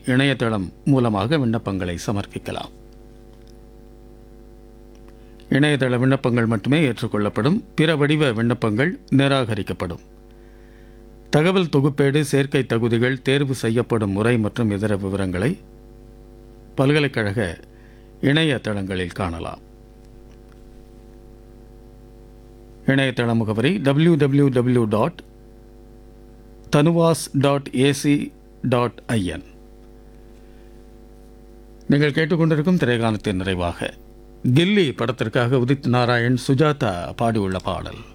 இணையதளம் மூலமாக விண்ணப்பங்களை சமர்ப்பிக்கலாம் இணையதள விண்ணப்பங்கள் மட்டுமே ஏற்றுக்கொள்ளப்படும் பிற வடிவ விண்ணப்பங்கள் நிராகரிக்கப்படும் தகவல் தொகுப்பேடு சேர்க்கை தகுதிகள் தேர்வு செய்யப்படும் முறை மற்றும் இதர விவரங்களை பல்கலைக்கழக இணையதளங்களில் காணலாம் இணையதள முகவரி டபிள்யூ டபிள்யூ டபிள்யூ டாட் தனுவாஸ் டாட் ஏசி டாட் ஐஎன் நீங்கள் கேட்டுக்கொண்டிருக்கும் திரைகாலத்தின் நிறைவாக கில்லி படத்திற்காக உதித் நாராயண் சுஜாதா பாடியுள்ள பாடல்